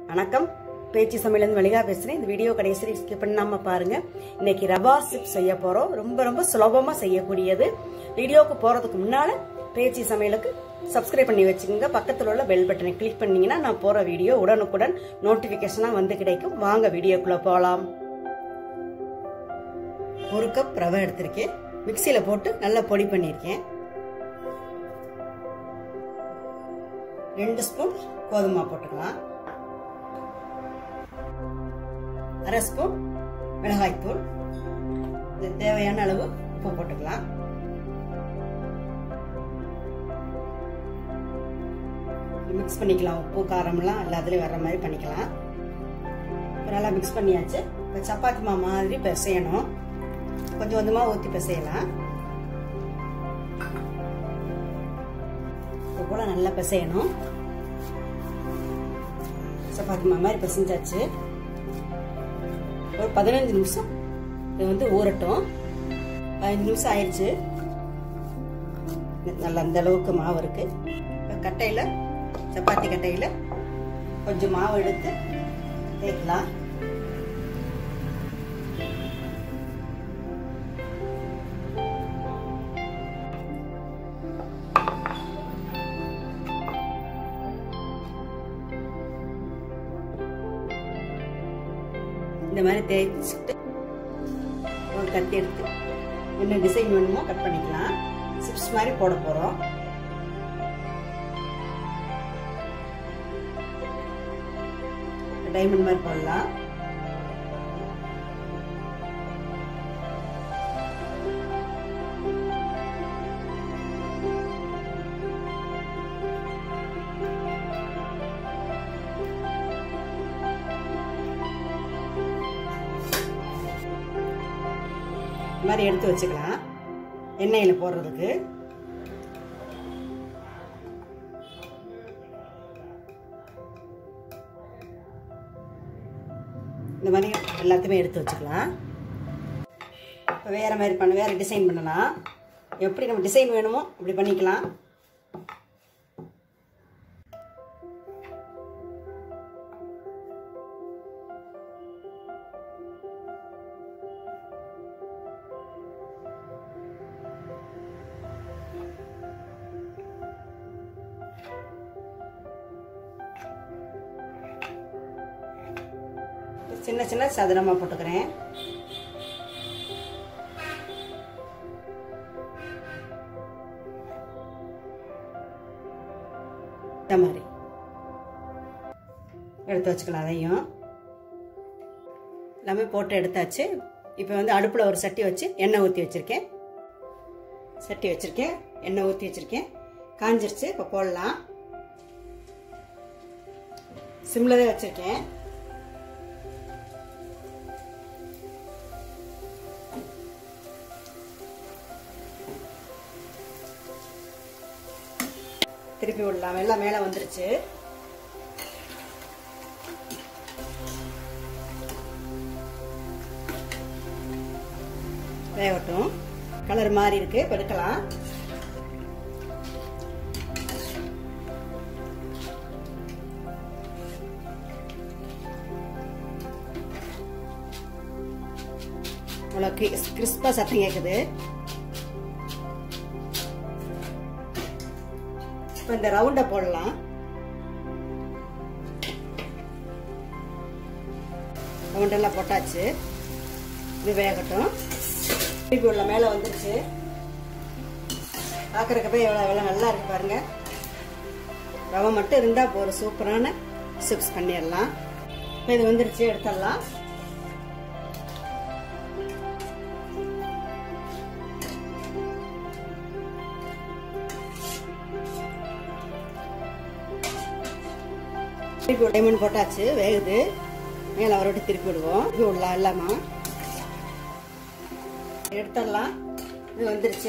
வணக்கம் பேச்சு சமையல் மளிகா பேசுறேன் இந்த வீடியோ கடைசி ஸ்கிப் பண்ணாம பாருங்க இன்னைக்கு ரவா சிப் செய்ய போறோம் ரொம்ப ரொம்ப சுலபமா செய்யக்கூடியது வீடியோக்கு போறதுக்கு முன்னால பேச்சு சமையலுக்கு சப்ஸ்கிரைப் பண்ணி வச்சுக்கோங்க பக்கத்துல உள்ள பெல் பட்டனை கிளிக் பண்ணீங்கன்னா நான் போற வீடியோ உடனுக்குடன் நோட்டிபிகேஷனா வந்து கிடைக்கும் வாங்க வீடியோக்குள்ள போலாம் ஒரு கப் ரவை எடுத்திருக்கேன் மிக்சியில போட்டு நல்லா பொடி பண்ணியிருக்கேன் ரெண்டு ஸ்பூன் கோதுமை போட்டுக்கலாம் அரை ஸ்பூன் மிளகாய்த்தூள் இது தேவையான அளவு உப்பு போட்டுக்கலாம் மிக்ஸ் பண்ணிக்கலாம் உப்பு காரம்லாம் எல்லாத்துலேயும் வர்ற மாதிரி பண்ணிக்கலாம் நல்லா மிக்ஸ் பண்ணியாச்சு இப்போ சப்பாத்தி மாவு மாதிரி பிசையணும் கொஞ்சம் கொஞ்சமாக ஊற்றி பிசையலாம் இது போல் நல்லா பிசையணும் சப்பாத்தி மாவு மாதிரி பிசைஞ்சாச்சு ஒரு பதினஞ்சு நிமிஷம் இது வந்து ஊறட்டும் பதினஞ்சு நிமிஷம் ஆயிடுச்சு நல்ல அந்த அளவுக்கு மாவு இருக்கு கட்டையில் சப்பாத்தி கட்டையில் கொஞ்சம் மாவு எடுத்து தேய்க்கலாம் இந்த மாதிரி தேய்ச்சிட்டு ஒரு கத்தி எடுத்து என்ன டிசைன் வேணுமோ கட் பண்ணிக்கலாம் சிப்ஸ் மாதிரி போட போகிறோம் டைமண்ட் மாதிரி போடலாம் இந்த மாதிரி எடுத்து வச்சுக்கலாம் எண்ணெயில் போடுறதுக்கு இந்த மாதிரி எல்லாத்தையுமே எடுத்து வச்சுக்கலாம் இப்போ வேறு மாதிரி பண்ண வேறு டிசைன் பண்ணலாம் எப்படி நம்ம டிசைன் வேணுமோ அப்படி பண்ணிக்கலாம் சின்ன சின்ன சதுரமாக போட்டுக்கிறேன் இந்த மாதிரி எடுத்து வச்சுக்கலாம் அதையும் எல்லாமே போட்டு எடுத்தாச்சு இப்போ வந்து அடுப்பில் ஒரு சட்டி வச்சு எண்ணெய் ஊற்றி வச்சுருக்கேன் சட்டி வச்சுருக்கேன் எண்ணெய் ஊற்றி வச்சுருக்கேன் காஞ்சிருச்சு இப்போ போடலாம் சிம்மில் தான் வச்சுருக்கேன் திருப்பி விடலாம் எல்லாம் மேலே வந்துருச்சு வேகட்டும் கலர் மாறி இருக்கு இப்போ எடுக்கலாம் அவ்வளோ கிறிஸ்பாக சத்தம் கேட்குது இப்போ இந்த ரவுண்டை போடலாம் ரவுண்டெல்லாம் போட்டாச்சு இது வேகட்டும் திருப்பி உள்ள மேலே வந்துருச்சு பார்க்குறக்கப்ப எவ்வளோ எவ்வளோ நல்லா இருக்கு பாருங்க ரவை மட்டும் இருந்தால் ஒரு சூப்பரான சிப்ஸ் பண்ணிடலாம் இப்போ இது வந்துருச்சு எடுத்துடலாம் திருப்பி டைமண்ட் போட்டாச்சு வேகுது மேலே ஒரு திருப்பி விடுவோம் இது விடலாம் இல்லாமா எடுத்துடலாம் இது வந்துருச்சு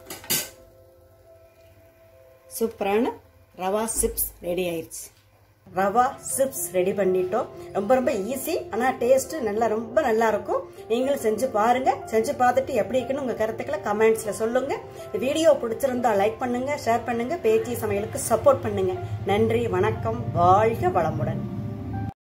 சூப்பரான ரவா சிப்ஸ் ரெடி ஆயிடுச்சு ரவா சிப்ஸ் ரெடி பண்ணிட்டோம் ரொம்ப ரொம்ப ஈஸி ஆனால் டேஸ்ட் நல்லா ரொம்ப நல்லா இருக்கும் நீங்களும் செஞ்சு பாருங்க செஞ்சு பார்த்துட்டு எப்படி இருக்குன்னு உங்க கருத்துக்களை கமெண்ட்ஸ்ல சொல்லுங்க இந்த வீடியோ பிடிச்சிருந்தா லைக் பண்ணுங்க ஷேர் பண்ணுங்க பேச்சி சமையலுக்கு சப்போர்ட் பண்ணுங்க நன்றி வணக்கம் வாழ்க வளமுடன்